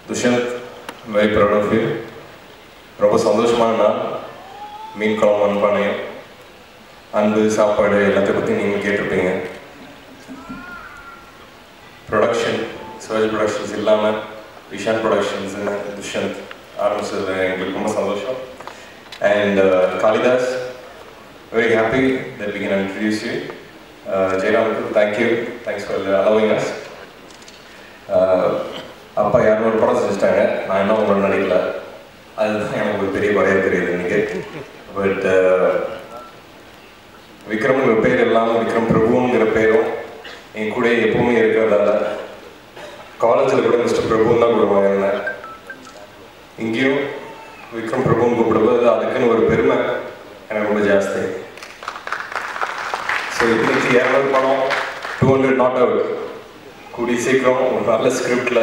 துஷந்த் very proud of you ரொம்ப சந்தோஷமான நாள் மீன் குழம்பு மண்பானையம் அன்பு சாப்பாடு எல்லாத்தையும் பற்றி நீங்கள் கேட்டிருப்பீங்க ப்ரொடக்ஷன் சிவாஜி ப்ரொடக்ஷன்ஸ் இல்லாமல் விஷான் ப்ரொடக்ஷன்ஸ் துஷந்த் ஆரம்பிச்சது எங்களுக்கு ரொம்ப சந்தோஷம் and Kalidas very happy that we can introduce you Jayaram thank you thanks for allowing us அப்பா இரநூறு படம் செஞ்சுட்டாங்க நான் இன்னும் உங்களோட நடிக்கல அதுதான் எனக்கு ஒரு பெரிய குறையாக தெரியுது இன்னைக்கு பட் விக்ரம்ங்கிற பேர் இல்லாமல் விக்ரம் பிரபுங்கிற பேரும் என் கூட எப்பவுமே இருக்கிறதால காலேஜில் கூட மிஸ்டர் பிரபுன்னு தான் கூப்பிடுவாங்க என்ன இங்கேயும் விக்ரம் பிரபுன்னு கூப்பிடும்போது அதுக்குன்னு ஒரு பெருமை எனக்கு ரொம்ப ஜாஸ்தி ஸோ இன்னைக்கு இரநூறு படம் டூ ஹண்ட்ரட் நாட் அவுட் கூடி சீக்கிரம் ஒரு நல்ல ஸ்கிரிப்டில்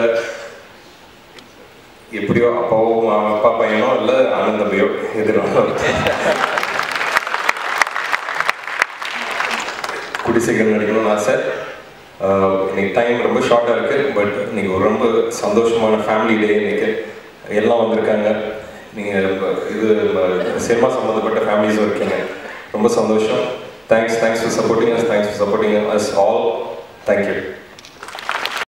எப்படியோ அப்பாவோ அப்பா பையனோ இல்லை அண்ணன் தம்பியோ எதிராக கூடி சீக்கிரம் நடிக்கணும்னு ஆசை ஆஹ் இன்னைக்கு டைம் ரொம்ப ஷார்ட்டாக இருக்குது பட் இன்னைக்கு ஒரு ரொம்ப சந்தோஷமான ஃபேமிலி டே இன்னைக்கு எல்லாம் வந்திருக்காங்க நீங்கள் இது சினிமா சம்மந்தப்பட்ட ஃபேமிலிஸும் இருக்கீங்க ரொம்ப சந்தோஷம் thanks thanks for supporting us thanks for supporting us all thank you